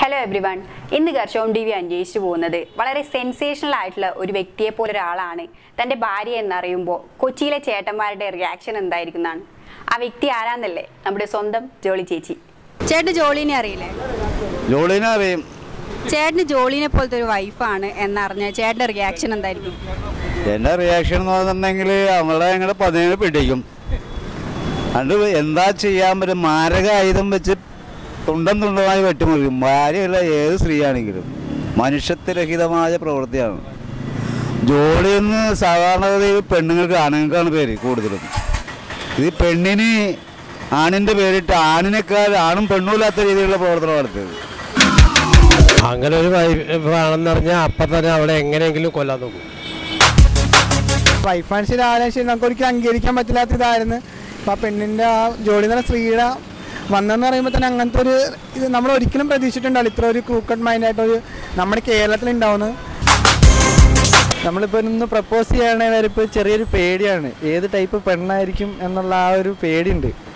hello every one ഇന്ന് കർഷകം T V അന്വേഷിച്ചു പോകുന്നത് വളരെ സെൻസേഷണൽ ആയിട്ടുള്ള ഒരു വ്യക്തിയെ പോലെ ഒരാളാണ് തൻ്റെ ഭാര്യ എന്നറിയുമ്പോൾ കൊച്ചിയിലെ ചേട്ടന്മാരുടെ റിയാക്ഷൻ എന്തായിരിക്കുന്നതാണ് ആ വ്യക്തി ആരാന്നല്ലേ നമ്മുടെ സ്വന്തം ജോളി ചേച്ചി ചേട്ടന് ജോളിനെ അറിയില്ലേ ജോളിനെ അറിയും ചേട്ടന് ജോളിനെ പോലത്തെ ഒരു വൈഫാണ് എന്നറിഞ്ഞ ചേട്ടൻ്റെ റിയാക്ഷൻ എന്തായിരിക്കും എൻ്റെ റിയാക്ഷൻ എന്ന് പറഞ്ഞിട്ടുണ്ടെങ്കിൽ നമ്മളെ ഞങ്ങളുടെ പതിനേഴ് പിടിക്കും അത് എന്താ ചെയ്യാൻ പറ്റും മാരക ആയുധം വെച്ച് തുണ്ടം തുണ്ടമായി വെട്ടിമുറിക്കും ഭാര്യയുള്ള ഏത് സ്ത്രീയാണെങ്കിലും മനുഷ്യത്വരഹിതമായ പ്രവൃത്തിയാണ് ജോലി എന്ന് സാധാരണഗതിയിൽ പെണ്ണുങ്ങൾക്ക് ആണുങ്ങൾക്കാണ് പേര് കൂടുതലും ഇത് പെണ്ണിന് ആണിൻ്റെ പേരിട്ട് ആണിനേക്കാൾ ആണും പെണ്ണുമില്ലാത്ത രീതിയിലുള്ള പ്രവർത്തനം നടത്തിയത് അങ്ങനെ ഒരു വൈഫാണെന്ന് പറഞ്ഞാൽ അപ്പം തന്നെ അവളെ എങ്ങനെയെങ്കിലും കൊല്ലാൻ നോക്കും വൈഫ് ആൻഡ് ശരി ആരാ ശരി നമുക്ക് ഒരിക്കലും അംഗീകരിക്കാൻ പറ്റില്ലാത്ത ഇതായിരുന്നു അപ്പം ആ പെണ്ണിൻ്റെ ആ ജോലി എന്ന് പറഞ്ഞ സ്ത്രീയുടെ വന്നെന്ന് പറയുമ്പോൾ തന്നെ അങ്ങനത്തെ ഒരു ഇത് നമ്മൾ ഒരിക്കലും പ്രതീക്ഷിച്ചിട്ടുണ്ടാവില്ല ഇത്ര ഒരു ക്രൂക്കഡ് മൈൻഡായിട്ടൊരു നമ്മുടെ കേരളത്തിൽ ഉണ്ടാവുന്നത് നമ്മളിപ്പോൾ ഒന്ന് പ്രപ്പോസ് ചെയ്യണേ വരെ ഇപ്പോൾ ചെറിയൊരു പേടിയാണ് ഏത് ടൈപ്പ് പെണ്ണായിരിക്കും എന്നുള്ള ആ ഒരു പേടിയുണ്ട്